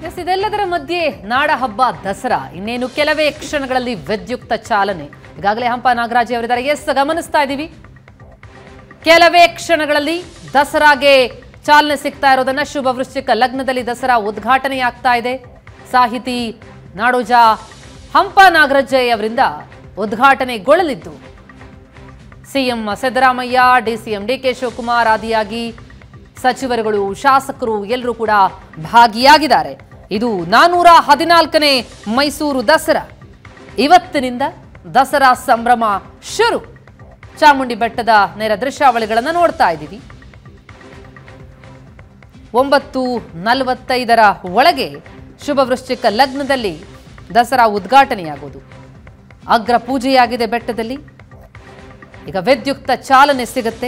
S ಇದೆಲ್ಲದರ ಮಧ್ಯೆ ನಾಡ ಹಬ್ಬ ದಸರಾ ಇನ್ನೇನು ಕೆಲವೇ ಕ್ಷಣಗಳಲ್ಲಿ ವಿದ್ಯುಕ್ತ ಚಾಲನೆ ಈಗಾಗಲೇ ಹಂಪ ನಾಗರಾಜ್ ಅವರಿದ್ದಾರೆ ಎಸ್ ಗಮನಿಸ್ತಾ ಇದ್ದೀವಿ ಕೆಲವೇ ಕ್ಷಣಗಳಲ್ಲಿ ದಸರಾಗೆ ಚಾಲನೆ ಸಿಗ್ತಾ ಇರೋದನ್ನ ಶುಭ ವೃಶ್ಚಿಕ ಲಗ್ನದಲ್ಲಿ ದಸರಾ ಉದ್ಘಾಟನೆಯಾಗ್ತಾ ಇದೆ ಸಾಹಿತಿ ನಾಡೋಜ ಹಂಪ ನಾಗರಾಜಯ್ಯ ಅವರಿಂದ ಉದ್ಘಾಟನೆಗೊಳ್ಳಲಿದ್ದು CM Siddaramaiah DCM D K Shivakumar ಆದಿಯಾಗಿ ಸಚಿವರುಗಳು ಶಾಸಕರು ಎಲ್ಲರೂ ಕೂಡ ಭಾಗಿಯಾಗಿದ್ದಾರೆ ಇದು ನಾನೂರ ಹದಿನಾಲ್ಕನೇ ಮೈಸೂರು ದಸರಾ ಇವತ್ತಿನಿಂದ ದಸರಾ ಸಂಭ್ರಮ ಶುರು ಚಾಮುಂಡಿ ಬೆಟ್ಟದ ನೇರ ದೃಶ್ಯಾವಳಿಗಳನ್ನು ನೋಡ್ತಾ ಇದ್ದೀವಿ ಒಂಬತ್ತು ನಲವತ್ತೈದರ ಒಳಗೆ ಶುಭ ವೃಶ್ಚಿಕ ಲಗ್ನದಲ್ಲಿ ದಸರಾ ಉದ್ಘಾಟನೆಯಾಗುವುದು ಅಗ್ರ ಪೂಜೆಯಾಗಿದೆ ಬೆಟ್ಟದಲ್ಲಿ ಈಗ ವಿದ್ಯುಕ್ತ ಚಾಲನೆ ಸಿಗುತ್ತೆ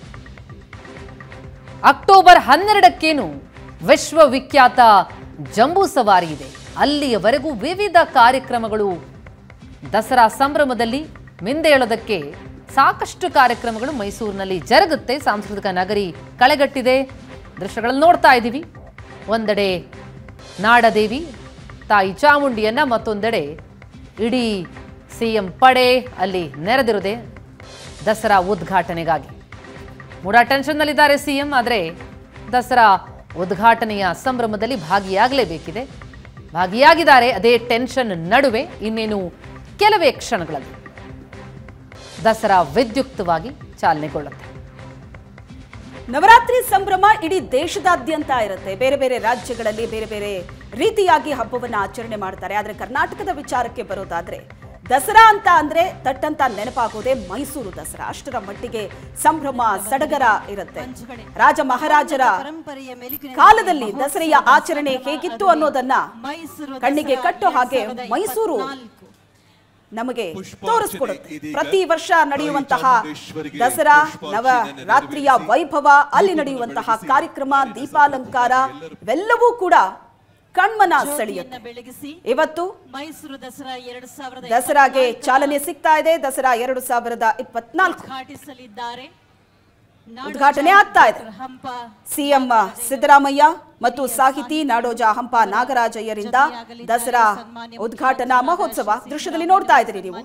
ಅಕ್ಟೋಬರ್ ಹನ್ನೆರಡಕ್ಕೇನು ವಿಶ್ವವಿಖ್ಯಾತ ಜಂಬೂ ಸವಾರಿ ಇದೆ ಅಲ್ಲಿಯವರೆಗೂ ವಿವಿಧ ಕಾರ್ಯಕ್ರಮಗಳು ದಸರಾ ಸಂಭ್ರಮದಲ್ಲಿ ಮಿಂದೇಳೋದಕ್ಕೆ ಸಾಕಷ್ಟು ಕಾರ್ಯಕ್ರಮಗಳು ಮೈಸೂರಿನಲ್ಲಿ ಜರುಗುತ್ತೆ ಸಾಂಸ್ಕೃತಿಕ ನಗರಿ ಕಳೆಗಟ್ಟಿದೆ ದೃಶ್ಯಗಳನ್ನು ನೋಡ್ತಾ ಇದ್ದೀವಿ ಒಂದೆಡೆ ನಾಡದೇವಿ ತಾಯಿ ಚಾಮುಂಡಿಯನ್ನ ಮತ್ತೊಂದೆಡೆ ಇಡೀ ಸಿಎಂ ಪಡೆ ಅಲ್ಲಿ ನೆರೆದಿರುದೆ ದಸರಾ ಉದ್ಘಾಟನೆಗಾಗಿ ಮೂಡ ಟೆನ್ಷನ್ನಲ್ಲಿದ್ದಾರೆ ಸಿಎಂ ಆದರೆ ದಸರಾ ಉದ್ಘಾಟನೆಯ ಸಂಭ್ರಮದಲ್ಲಿ ಭಾಗಿಯಾಗಲೇಬೇಕಿದೆ ಭಾಗಿಯಾಗಿದ್ದಾರೆ ಅದೇ ಟೆನ್ಷನ್ ನಡುವೆ ಇನ್ನೇನು ಕೆಲವೇ ಕ್ಷಣಗಳಲ್ಲಿ ದಸರಾ ವಿದ್ಯುಕ್ತವಾಗಿ ಚಾಲನೆಗೊಳ್ಳುತ್ತೆ ನವರಾತ್ರಿ ಸಂಭ್ರಮ ಇಡೀ ದೇಶದಾದ್ಯಂತ ಇರುತ್ತೆ ಬೇರೆ ಬೇರೆ ರಾಜ್ಯಗಳಲ್ಲಿ ಬೇರೆ ಬೇರೆ ರೀತಿಯಾಗಿ ಹಬ್ಬವನ್ನ ಆಚರಣೆ ಮಾಡ್ತಾರೆ ಆದ್ರೆ ಕರ್ನಾಟಕದ ವಿಚಾರಕ್ಕೆ ಬರೋದಾದ್ರೆ ದಸರಾ ಅಂತ ಅಂದ್ರೆ ತಟ್ಟಂತ ನೆನಪಾಗೋದೇ ಮೈಸೂರು ದಸರಾ ಅಷ್ಟರ ಮಟ್ಟಿಗೆ ಸಂಭ್ರಮ ಸಡಗರ ಇರುತ್ತೆ ರಾಜ ಮಹಾರಾಜರ ಕಾಲದಲ್ಲಿ ದಸರೆಯ ಆಚರಣೆ ಹೇಗಿತ್ತು ಅನ್ನೋದನ್ನ ಕಣ್ಣಿಗೆ ಕಟ್ಟೋ ಹಾಗೆ ಮೈಸೂರು ನಮಗೆ ತೋರಿಸ್ಕೊಡುತ್ತೆ ಪ್ರತಿ ವರ್ಷ ನಡೆಯುವಂತಹ ದಸರಾ ನವ ರಾತ್ರಿಯ ವೈಭವ ಅಲ್ಲಿ ನಡೆಯುವಂತಹ ಕಾರ್ಯಕ್ರಮ ದೀಪಾಲಂಕಾರ ಇವೆಲ್ಲವೂ ಕೂಡ ಕಣ್ಮನ ಸೆಳೆಯುತ್ತೆ ಬೆಳಗಿಸಿ ಇವತ್ತು ಮೈಸೂರು ದಸರಾ ಎರಡು ಸಾವಿರದ ದಸರಾಗೆ ಚಾಲನೆ ಸಿಗ್ತಾ ಇದೆ ದಸರಾ ಎರಡು ಸಾವಿರದ ಇಪ್ಪತ್ನಾಲ್ಕು ಉದ್ಘಾಟಿಸಲಿದ್ದಾರೆ ನಾಡೋಜ ಉದ್ಘಾಟನೆ ಆಗ್ತಾ ಇದೆ ಹಂಪ ಸಿಎಂ ಸಿದ್ದರಾಮಯ್ಯ ಮತ್ತು ಸಾಹಿತಿ ನಾಡೋಜ ಹಂಪ ನಾಗರಾಜಯ್ಯರಿಂದ ದಸರಾ ಉದ್ಘಾಟನಾ ಮಹೋತ್ಸವ ದೃಶ್ಯದಲ್ಲಿ ನೋಡ್ತಾ ಇದ್ದೀರಿ ನೀವು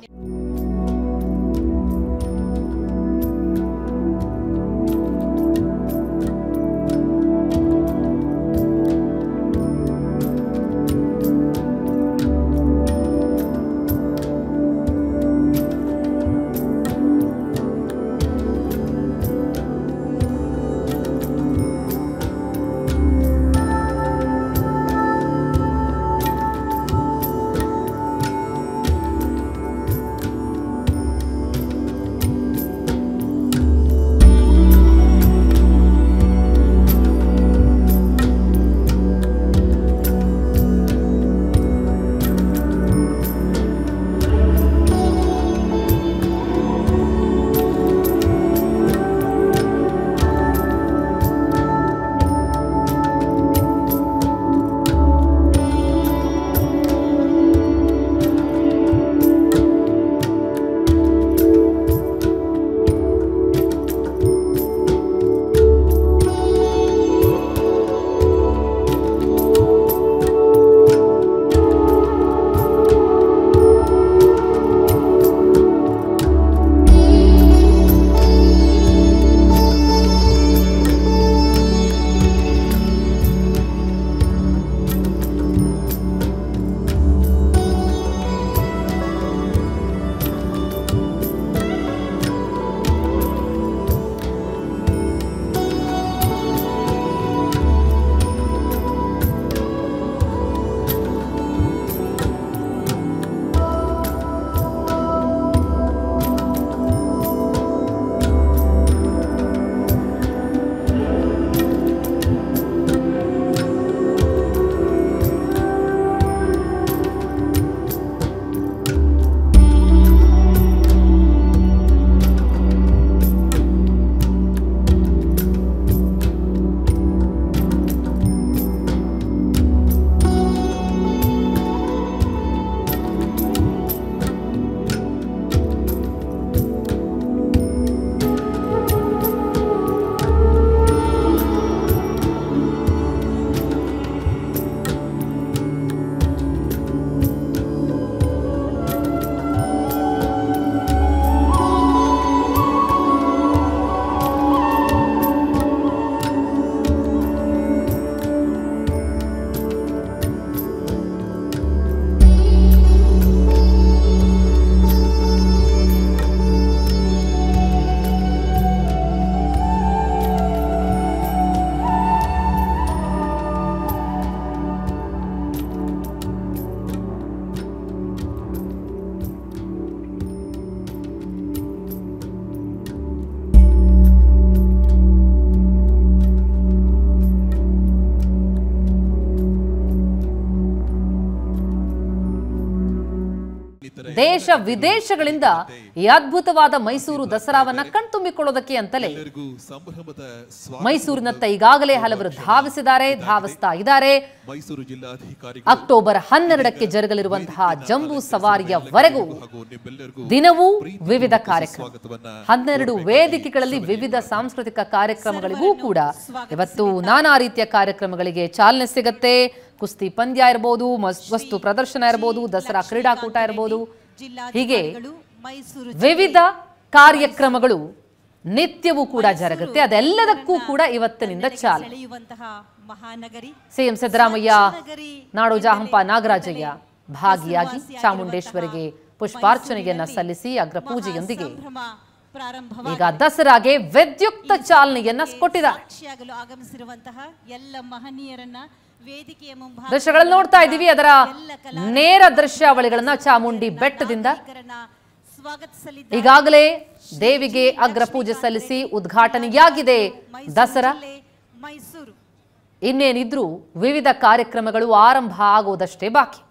ದೇಶ ವಿದೇಶಗಳಿಂದ ಈ ಅದ್ಭುತವಾದ ಮೈಸೂರು ದಸರಾವನ್ನ ಕಣ್ತುಂಬಿಕೊಳ್ಳೋದಕ್ಕೆ ಅಂತಲೇ ಎಲ್ಲರಿಗೂ ಸಂಭ್ರಮದ ಸ್ವಾಗತ ಮೈಸೂರಿನತ್ತ ಈಗಾಗಲೇ ಹಲವರು ಧಾವಿಸಿದ್ದಾರೆ ಧಾವಿಸ್ತಾ ಇದ್ದಾರೆ ಮೈಸೂರು ಜಿಲ್ಲಾಧಿಕಾರಿ ಅಕ್ಟೋಬರ್ ಹನ್ನೆರಡಕ್ಕೆ ಜರುಗಲಿರುವಂತಹ ಜಂಬೂ ಸವಾರಿಯವರೆಗೂ ಹಾಗೂ ನಿಮ್ಮೆಲ್ಲರಿಗೂ ದಿನವೂ ವಿವಿಧ ಕಾರ್ಯಕ್ರಮ ಸ್ವಾಗತವನ್ನ ಹನ್ನೆರಡು ವೇದಿಕೆಗಳಲ್ಲಿ ವಿವಿಧ ಸಾಂಸ್ಕೃತಿಕ ಕಾರ್ಯಕ್ರಮಗಳಿಗೂ ಕೂಡ ಇವತ್ತು ನಾನಾ ರೀತಿಯ ಕಾರ್ಯಕ್ರಮಗಳಿಗೆ ಚಾಲನೆ ಸಿಗತ್ತೆ ಕುಸ್ತಿ ಪಂದ್ಯ ಇರಬಹುದು ಮಸ್- ವಸ್ತು ಪ್ರದರ್ಶನ ಇರಬಹುದು ದಸರಾ ಕ್ರೀಡಾಕೂಟ ಇರಬಹುದು ಹೀಗೆ ಜಿಲ್ಲಾಧಿಕಾರಿಗಳು ಮೈಸೂರು ವಿವಿಧ ಕಾರ್ಯಕ್ರಮಗಳು ನಿತ್ಯವೂ ಕೂಡ ಜರುಗುತ್ತೆ ಅದೆಲ್ಲದಕ್ಕೂ ಕೂಡ ಇವತ್ತಿನಿಂದ ಚಾಲನೆ ಸೆಳೆಯುವಂತಹ ಮಹಾನಗರಿ ಸಿಎಂ ಸಿದ್ದರಾಮಯ್ಯ ನಾಡೋಜ ಹಂಪ ನಾಗರಾಜಯ್ಯ ಭಾಗಿಯಾಗಿ ಚಾಮುಂಡೇಶ್ವರಿಗೆ ಪುಷ್ಪಾರ್ಚನೆಯನ್ನ ಸಲ್ಲಿಸಿ ಅಗ್ರ ಪೂಜೆಯೊಂದಿಗೆ ಸಂಭ್ರಮ ಪ್ರಾರಂಭ ಈಗ ದಸರಾಗೆ ವಿದ್ಯುಕ್ತ ಚಾಲನೆಯನ್ನ ಕೊಟ್ಟಿದ್ದಾರೆ ಸಾಕ್ಷಿಯಾಗಲು ಆಗಮಿಸಿರುವಂತಹ ಎಲ್ಲ ಮಹನೀಯರನ್ನ ವೇದಿಕೆಯ ಮುಂಭಾಗ ದೃಶ್ಯಗಳಲ್ಲಿ ನೋಡ್ತಾ ಇದ್ದೀವಿ ಅದರ ನೇರ ದೃಶ್ಯಾವಳಿಗಳನ್ನ ಚಾಮುಂಡಿ ಬೆಟ್ಟದಿಂದ ಸ್ವಾಗತಿಸಲಿದ್ದಾರೆ ಈಗಾಗಲೇ ದೇವಿಗೆ ಅಗ್ರ ಪೂಜೆ ಸಲ್ಲಿಸಿ ಉದ್ಘಾಟನೆಯಾಗಿದೆ ದಸರಾ ಜಿಲ್ಲೆ ಮೈಸೂರು ಇನ್ನೇನಿದ್ರೂ ವಿವಿಧ ಕಾರ್ಯಕ್ರಮಗಳು ಆರಂಭ ಆಗೋದಷ್ಟೇ ಬಾಕಿ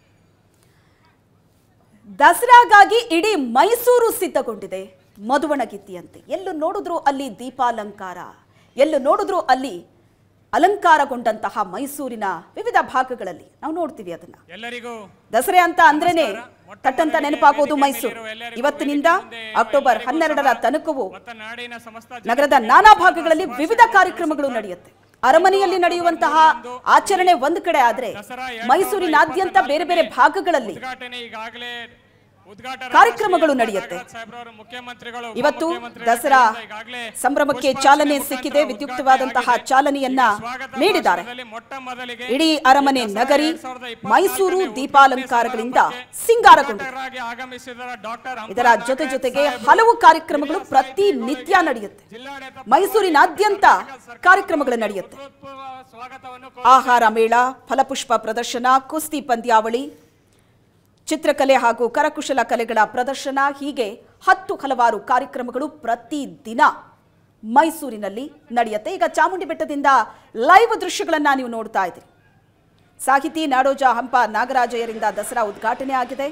ದಸರಾಗಾಗಿ ಇಡೀ ಮೈಸೂರು ಸಿದ್ಧಗೊಂಡಿದೆ ಮಧುವಣಗಿತ್ತಿಯಂತೆ ಎಲ್ಲೂ ನೋಡಿದ್ರು ಅಲ್ಲಿ ದೀಪಾಲಂಕಾರ ಎಲ್ಲೂ ನೋಡಿದ್ರು ಅಲ್ಲಿ ಅಲಂಕಾರಗೊಂಡಂತಹ ಮೈಸೂರಿನ ವಿವಿಧ ಭಾಗಗಳಲ್ಲಿ ನಾವು ನೋಡ್ತೀವಿ ಅದನ್ನ ಎಲ್ಲರಿಗೂ ದಸರೆ ಅಂತ ಅಂದ್ರೇನೆ ತಟ್ಟಂತ ನೆನಪಾಗೋದು ಮೈಸೂರು ಇವತ್ತಿನಿಂದ ಅಕ್ಟೋಬರ್ ಹನ್ನೆರಡರ ತನಕವೂ ಮತ್ತು ನಾಡಿನ ಸಮಸ್ತ ನಗರದ ನಾನಾ ಭಾಗಗಳಲ್ಲಿ ವಿವಿಧ ಕಾರ್ಯಕ್ರಮಗಳು ನಡೆಯುತ್ತೆ ಅರಮನೆಯಲ್ಲಿ ನಡೆಯುವಂತಹ ಆಚರಣೆ ಒಂದು ಕಡೆ ಆದ್ರೆ ಮೈಸೂರಿನಾದ್ಯಂತ ಬೇರೆ ಬೇರೆ ಭಾಗಗಳಲ್ಲಿ ಉದ್ಘಾಟನೆ ಈಗಾಗಲೇ ಉದ್ಘಾಟನಾ ಕಾರ್ಯಕ್ರಮಗಳು ನಡೆಯುತ್ತೆ ಸಾಹೇಬ್ರವರು ಮುಖ್ಯಮಂತ್ರಿಗಳು ಇವತ್ತು ಉಪಮುಖ್ಯಮಂತ್ರಿಗಳ ದಸರಾ ಕಡೆಯಿಂದ ಈಗಾಗಲೇ ಸಂಭ್ರಮಕ್ಕೆ ಪುಷ್ಪಾರ್ಚನೆ ಚಾಲನೆ ಮುಖಾಂತರ ಸಿಕ್ಕಿದೆ ಉದ್ಘಾಟನೆ ವಿದ್ಯುಕ್ತವಾದಂತಹ ಆಗಿದೆ. ಚಾಲನೆಯನ್ನ ಸ್ವಾಗತ ನೀಡಿದ್ದಾರೆ ಭಾಷಣದಲ್ಲಿ ಮೊಟ್ಟ ಮೊದಲಿಗೆ ಇಡೀ ಅರಮನೆ ದಸರಾ ನಗರಿ ಎರಡ್ ಸಾವಿರದ ಇಪ್ಪತ್ನಾಲ್ಕನೇ ಮೈಸೂರು ಉದ್ಘಾಟನೆ ದೀಪಾಲಂಕಾರಗಳಿಂದ ಸಮಾರಂಭಕ್ಕೆ ಸಿಂಗಾರಗೊಂಡಿದೆ ಉದ್ಘಾಟಕರಾಗಿ ಆಗಮಿಸಿದ ಡಾಕ್ಟರ್ ಇದರ ಅಂಬಾದಾಸ್ ಜೊತೆ ಜೊತೆಗೆ ಸಾಹೇಬ್ರು ಹಲವು ಕಾರ್ಯಕ್ರಮಗಳು ಪ್ರತಿನಿತ್ಯ ನಡೆಯುತ್ತೆ ಜಿಲ್ಲಾಡಳಿತ ಮೈಸೂರಿನಾದ್ಯಂತ ಕಾರ್ಯಕ್ರಮಗಳು ನಡೆಯುತ್ತೆ ಅಭೂತಪೂರ್ವ ಸ್ವಾಗತವನ್ನು ಆಹಾರ ಮೇಳ ಫಲಪುಷ್ಪ ಪ್ರದರ್ಶನ ಕುಸ್ತಿ ಪಂದ್ಯಾವಳಿ ಚಿತ್ರಕಲೆ ಹಾಗೂ ಕರಕುಶಲ ಕಲೆಗಳ ಪ್ರದರ್ಶನ ಹೀಗೆ ಹತ್ತು ಹಲವಾರು ಕಾರ್ಯಕ್ರಮಗಳು ಪ್ರತಿದಿನ ಮೈಸೂರಿನಲ್ಲಿ ನಡೆಯುತ್ತೆ ಈಗ ಚಾಮುಂಡಿ ಬೆಟ್ಟದಿಂದ ಲೈವ್ ದೃಶ್ಯಗಳನ್ನ ನೀವು ನೋಡ್ತಾ ಇದ್ದೀರಿ ಸಾಹಿತಿ ನಾಡೋಜ ಹಂಪ ನಾಗರಾಜಯ್ಯರಿಂದ ದಸರಾ ಉದ್ಘಾಟನೆ ಆಗಿದೆ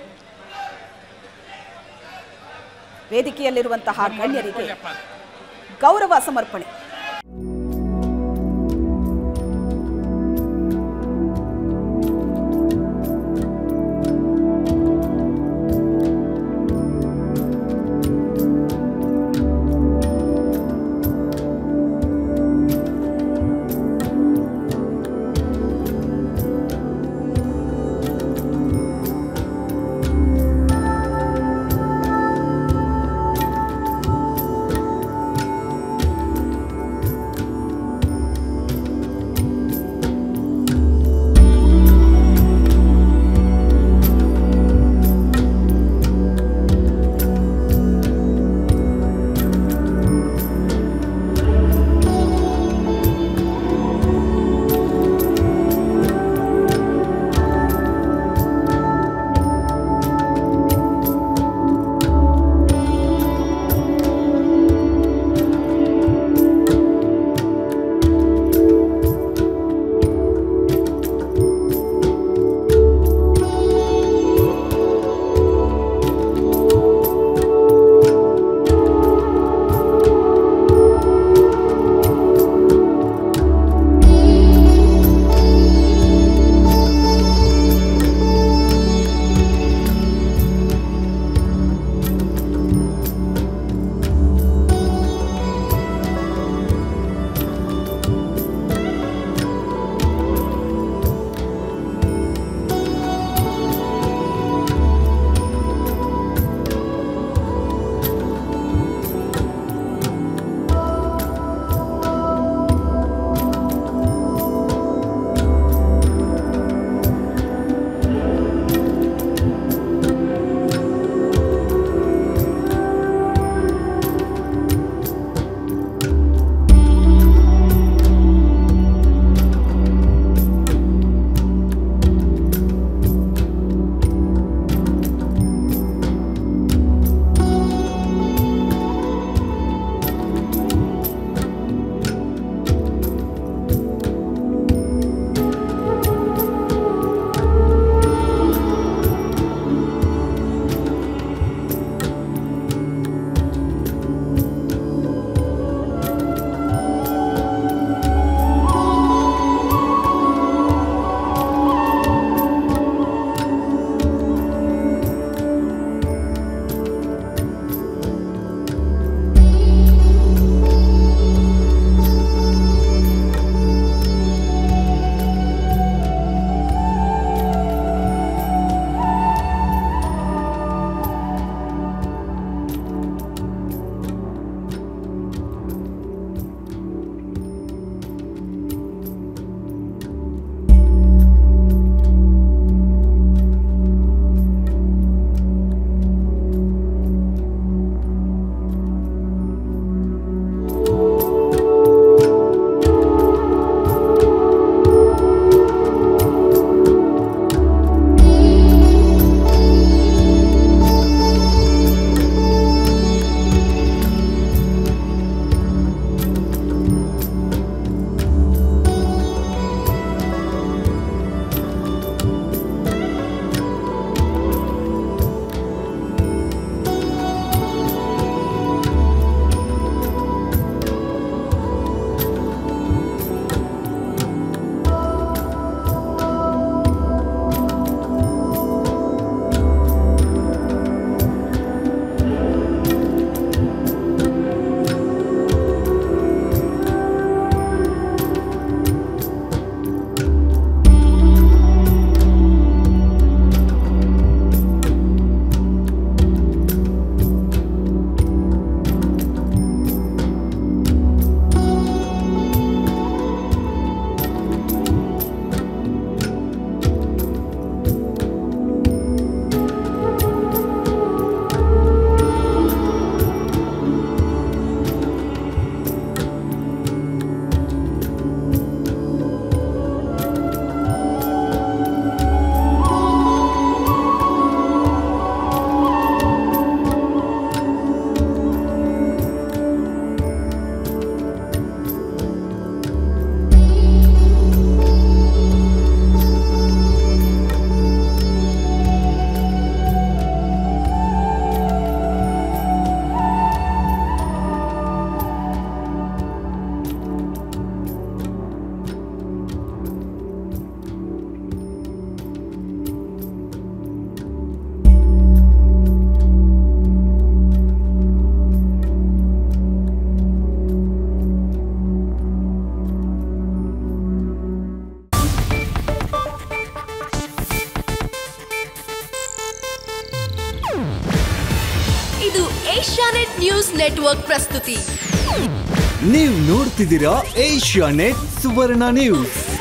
ವೇದಿಕೆಯಲ್ಲಿರುವಂತಹ ಗಣ್ಯರಿಗೆ ಗೌರವ ಸಮರ್ಪಣೆ ನ್ಯೂಸ್ ನೆಟ್ವರ್ಕ್ ಪ್ರಸ್ತುತಿ ನೀವು ನೋಡ್ತಿದ್ದೀರಾ ಏಷ್ಯಾ ನೆಟ್ ಸುವರ್ಣ ನ್ಯೂಸ್